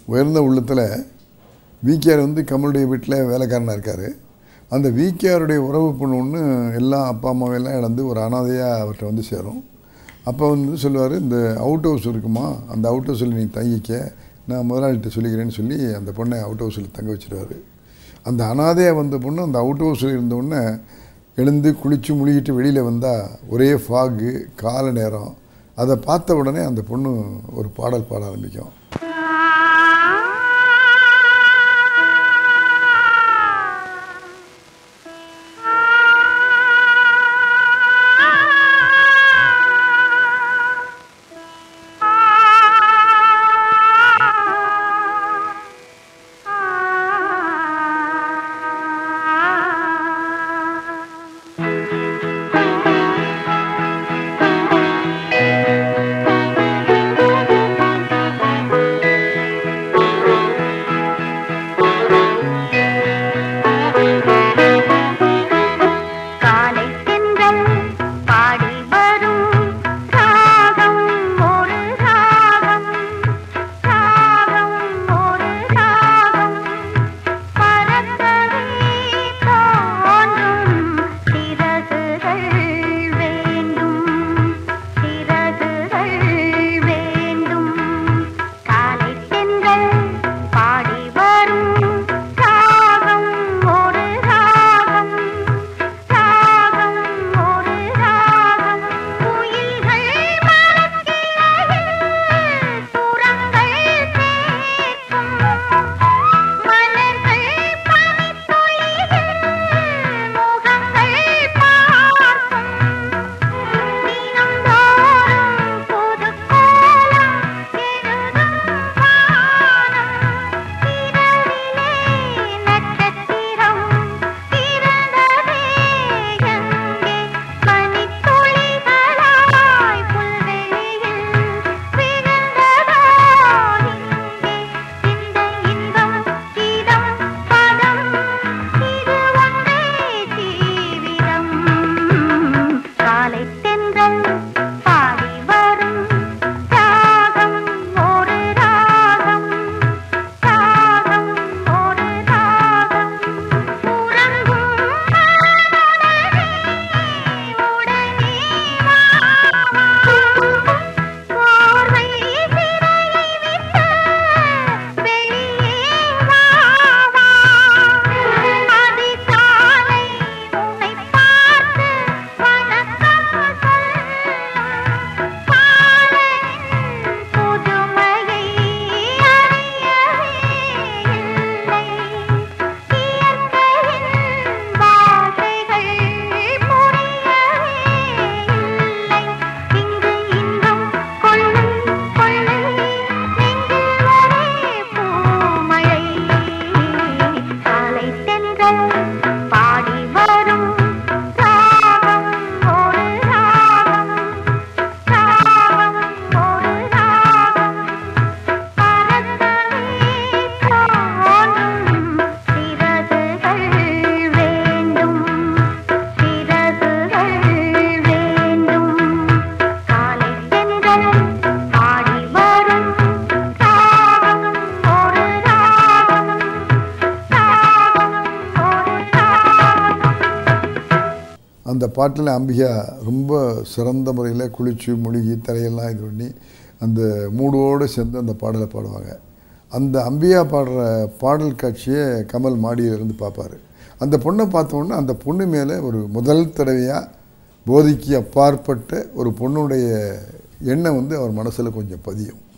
உயர்ந்த உள்ளத்தில் விகேஆர் வந்து கமலுடைய வீட்டில் வேலைக்காரனாக இருக்கார் அந்த விகேஆருடைய உறவு பொண்ணு ஒன்று எல்லாம் அப்பா அம்மாவெல்லாம் இழந்து ஒரு அனாதையாக அவர்கிட்ட வந்து சேரும் அப்போ வந்து சொல்லுவார் இந்த அவுட் ஹவுஸ் இருக்குமா அந்த அவுட் ஹவுஸில் நீ தங்கிக்க நான் முதலாளிகிட்ட சொல்லிக்கிறேன்னு சொல்லி அந்த பொண்ணை அவுட் ஹவுஸில் தங்க வச்சிடுவார் அந்த அனாதையாக வந்த பொண்ணு அந்த அவுட் ஹவுஸில் இருந்த உடனே எழுந்து குளித்து முழுகிட்டு வெளியில் வந்தால் ஒரே ஃபாகு கால நேரம் அதை பார்த்த உடனே அந்த பொண்ணு ஒரு பாடல் பாட ஆரம்பிக்கும் காலை தென்றல் பாடி வரும் ராகம் ஒரு ராகம் ராகம் ஒரு ராகம் பறக்கவே தோன்றும் சிறகுகள் வேண்டும் சிறகுகள் வேண்டும் காலை தென்றல் பாடி வரும் ராகம் ஒரு ராகம் ராகம் ஒரு ராகம் குயில்கள் மரக்கிளையில் சுரங்கள் கேட்கும் மலர்கள் பனித்துளியில் முகங்கள் பார்க்கும் தினந்தோறும் புது கோலம் எழுதும் வானம் இரவிலே நட்சத்திரம் பிறந்ததே எங்கே பனித்துளிகளாய் புல்வெளியில் விழுந்ததோ இங்கே இந்த இன்பம் கீதம் பதம் இது ஒன்றே ஜீவிதம் காலை தென்றல் பாடி வரும் ராகம் ஒரு ராகம் ராகம் ஒரு ராகம் உறங்கும் உடனே போர்வை சிறையை விட்டு வெளியே வா அதிகாலை உன்னை பார்த்து வணக்கம் சொல்லும் காலையின் புதுமையை அறியவே இல்லை இயற்கையின் பாஷைகள் புரியவே இல்லை இங்கு இன்பம் கொள்ளை கொள்ளை நெஞ்சில் ஒரே பூமழை காலை தென்றல் பாடி வரும் ராகம் ஒரு ராகம் ராகம் ஒரு ராகம் பறக்கவே தோன்றும் சிறகுகள் வேண்டும் சிறகுகள் வேண்டும் காலை தென்றல் பாடி வரும் ராகம் ஒரு ராகம் ராகம் ஒரு ராகம் அந்த பாட்டில் அம்பிகா ரொம்ப சிறந்த முறையில் குளித்து முழுகி தலையெல்லாம் இது பண்ணி அந்த மூடோடு சேர்ந்து அந்த பாடலை பாடுவாங்க அந்த அம்பிகா பாடுற பாடல் காட்சியை கமல் மாடியிலிருந்து பார்ப்பார் அந்த பொண்ணை பார்த்த உடனே அந்த பொண்ணு மேலே ஒரு முதல் தடவையாக போதைக்கு அப்பாற்பட்ட ஒரு பொண்ணுடைய எண்ணம் வந்து அவர் மனசில் கொஞ்சம் பதியும்